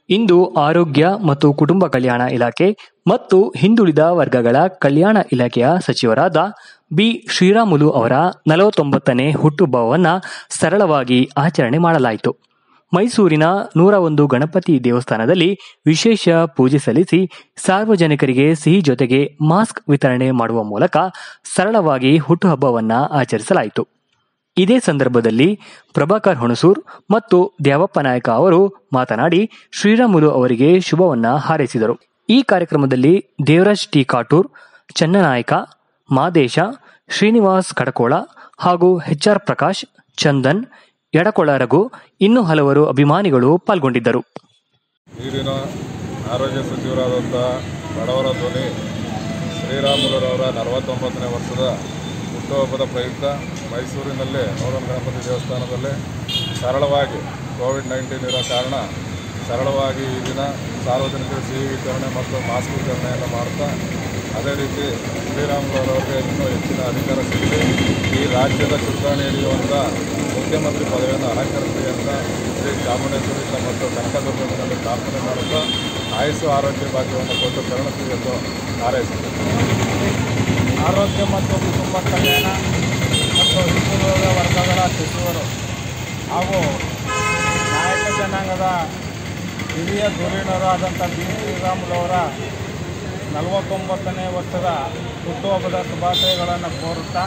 ಇಂದು ಆರೋಗ್ಯ ಮತ್ತು ಕುಟುಂಬ ಕಲ್ಯಾಣ ಇಲಾಖೆ ಮತ್ತು ಹಿಂದುಳಿದ ವರ್ಗಗಳ ಕಲ್ಯಾಣ ಇಲಾಖೆಯ ಸಚಿವರಾದ ಬಿ ಶ್ರೀರಾಮುಲು ಅವರ ನಲವತ್ತೊಂಬತ್ತನೇ ಹುಟ್ಟುಹಬ್ಬವನ್ನು ಸರಳವಾಗಿ ಆಚರಣೆ ಮಾಡಲಾಯಿತು ಮೈಸೂರಿನ ನೂರ ಒಂದು ಗಣಪತಿ ದೇವಸ್ಥಾನದಲ್ಲಿ ವಿಶೇಷ ಪೂಜೆ ಸಲ್ಲಿಸಿ ಸಾರ್ವಜನಿಕರಿಗೆ ಸಿಹಿ ಜೊತೆಗೆ ಮಾಸ್ಕ್ ವಿತರಣೆ ಮಾಡುವ ಮೂಲಕ ಸರಳವಾಗಿ ಹುಟ್ಟುಹಬ್ಬವನ್ನು ಆಚರಿಸಲಾಯಿತು ಇದೇ ಸಂದರ್ಭದಲ್ಲಿ ಪ್ರಭಾಕರ್ ಹುಣಸೂರ್ ಮತ್ತು ದ್ಯಾವಪ್ಪ ನಾಯಕ ಅವರು ಮಾತನಾಡಿ ಶ್ರೀರಾಮುಲು ಅವರಿಗೆ ಶುಭವನ್ನ ಹಾರೈಸಿದರು ಈ ಕಾರ್ಯಕ್ರಮದಲ್ಲಿ ದೇವರಾಜ್ ಟಿ ಕಾಟೂರ್ ಚನ್ನನಾಯಕ ಮಾದೇಶ ಶ್ರೀನಿವಾಸ್ ಕಡಕೋಳ ಹಾಗೂ ಎಚ್ ಆರ್ ಪ್ರಕಾಶ್ ಚಂದನ್ ಎಡಕೊಳ ರಘು ಇನ್ನೂ ಹಲವರು ಅಭಿಮಾನಿಗಳು ಪಾಲ್ಗೊಂಡಿದ್ದರು ಈಗಿನ ಆರೋಗ್ಯ ಸಚಿವರಾದಂಥ ಬಡವರ ಧ್ವನಿ ಶ್ರೀರಾಮುಲುರವರ ನಲವತ್ತೊಂಬತ್ತನೇ ವರ್ಷದ ಹುಟ್ಟುಹಬ್ಬದ ಪ್ರಯುಕ್ತ ಮೈಸೂರಿನಲ್ಲಿ ನೂರನ್ ಗಣಪತಿ ದೇವಸ್ಥಾನದಲ್ಲಿ ಸರಳವಾಗಿ ಕೋವಿಡ್ ನೈನ್ಟೀನ್ ಇರೋ ಕಾರಣ ಸರಳವಾಗಿ ಈ ದಿನ ಸಾರ್ವಜನಿಕರ ಸಿಹಿ ವಿತರಣೆ ಮತ್ತು ಮಾಸ್ಕ್ ವಿತರಣೆಯನ್ನು ಮಾಡ್ತಾ ಅದೇ ರೀತಿ ಶ್ರೀರಾಮುಲುರವರಿಗೆ ಇನ್ನೂ ಹೆಚ್ಚಿನ ಅಧಿಕಾರ ಸಿಗಲಿ ಈ ರಾಜ್ಯದ ಚುಕ್ಕಾಣಿ ಹಿಡಿಯುವಂಥ ಮುಖ್ಯಮಂತ್ರಿ ಪದವಿಯನ್ನು ಅಲಂಕರಿಸಲಿ ಅಂತ ಶ್ರೀ ಚಾಮುಂಡೇಶ್ವರಿ ಮತ್ತು ಕನಕದುರ್ಗದಲ್ಲಿ ಪ್ರಾರ್ಥನೆ ಮಾಡುತ್ತಾ ಆಯುಷು ಆರೋಗ್ಯ ಭಾಗ್ಯವನ್ನು ಕೊಟ್ಟು ಕರುಣಿಸಲಿ ಎಂದು ಹಾರೈಸುತ್ತೇನೆ ಆರೋಗ್ಯ ಮತ್ತು ಕುಟುಂಬ ಕಲ್ಯಾಣ ಮತ್ತು ಹಿಂದುಳಿದ ವರ್ಗಗಳ ಸಚಿವರು ಹಾಗೂ ನಾಯಕ ಜನಾಂಗದ ಹಿರಿಯ ಧುರೀಣರು ಆದಂಥ ಬಿ ಶ್ರೀರಾಮುಲವರ ನಲವತ್ತೊಂಬತ್ತನೇ ವರ್ಷದ ಹುಟ್ಟುಹಬ್ಬದ ಶುಭಾಶಯಗಳನ್ನು ಕೋರುತ್ತಾ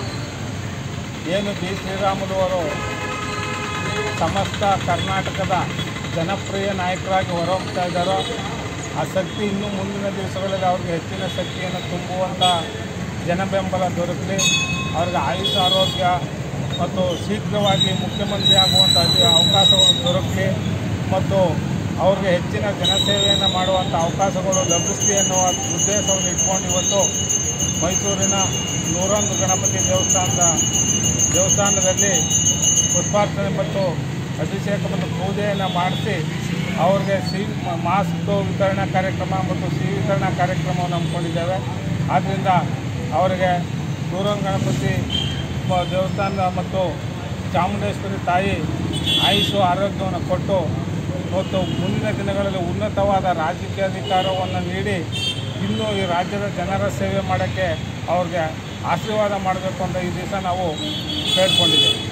ಏನು ಬಿ ಶ್ರೀರಾಮುಲು ಅವರು ಸಮಸ್ತ ಕರ್ನಾಟಕದ ಜನಪ್ರಿಯ ನಾಯಕರಾಗಿ ಹೊರಹೊಮ್ತಾ ಇದ್ದಾರೋ ಆ ಶಕ್ತಿ ಇನ್ನೂ ಮುಂದಿನ ದಿವಸಗಳಲ್ಲಿ ಅವ್ರಿಗೆ ಹೆಚ್ಚಿನ ಶಕ್ತಿಯನ್ನು ತುಂಬುವಂಥ ಜನಬೆಂಬಲ ದೊರಕಲಿ ಅವ್ರಿಗೆ ಆಯುಷ್ ಆರೋಗ್ಯ ಮತ್ತು ಶೀಘ್ರವಾಗಿ ಮುಖ್ಯಮಂತ್ರಿ ಆಗುವಂಥ ಅಧಿ- ಅವಕಾಶಗಳು ದೊರಕಲಿ ಮತ್ತು ಅವ್ರಿಗೆ ಹೆಚ್ಚಿನ ಜನಸೇವೆಯನ್ನು ಮಾಡುವಂಥ ಅವಕಾಶಗಳು ಲಭಿಸಲಿ ಎನ್ನುವ ಉದ್ದೇಶವನ್ನು ಇಟ್ಕೊಂಡು ಇವತ್ತು ಮೈಸೂರಿನ ನೂರೊಂದು ಗಣಪತಿ ದೇವಸ್ಥಾನದ ದೇವಸ್ಥಾನದಲ್ಲಿ ಪುಷ್ಪಾರ್ಚನೆ ಮತ್ತು ಅಭಿಷೇಕ ಮತ್ತು ಪೂಜೆಯನ್ನು ಮಾಡಿಸಿ ಅವ್ರಿಗೆ ಸಿಹಿ ಮ- ಮಾಸ್ಕ್ ವಿತರಣಾ ಕಾರ್ಯಕ್ರಮ ಮತ್ತು ಸಿಹಿ ವಿತರಣಾ ಕಾರ್ಯಕ್ರಮವನ್ನು ಹಮ್ಮಿಕೊಂಡಿದ್ದೇವೆ ಆದ್ದರಿಂದ ಅವರಿಗೆ ನೂರೊಂದು ಗಣಪತಿ ಮ- ದೇವಸ್ಥಾನ ಮತ್ತು ಚಾಮುಂಡೇಶ್ವರಿ ತಾಯಿ ಆಯುಷು ಆರೋಗ್ಯವನ್ನು ಕೊಟ್ಟು ಮತ್ತು ಮುಂದಿನ ದಿನಗಳಲ್ಲಿ ಉನ್ನತವಾದ ರಾಜಕೀಯ ಅಧಿಕಾರವನ್ನು ನೀಡಿ ಇನ್ನೂ ಈ ರಾಜ್ಯದ ಜನರ ಸೇವೆ ಮಾಡೋಕ್ಕೆ ಅವ್ರಿಗೆ ಆಶೀರ್ವಾದ ಮಾಡಬೇಕು ಅಂತ ಈ ದಿವಸ ನಾವು ಕೇಳ್ಕೊಂಡಿದ್ದೇವೆ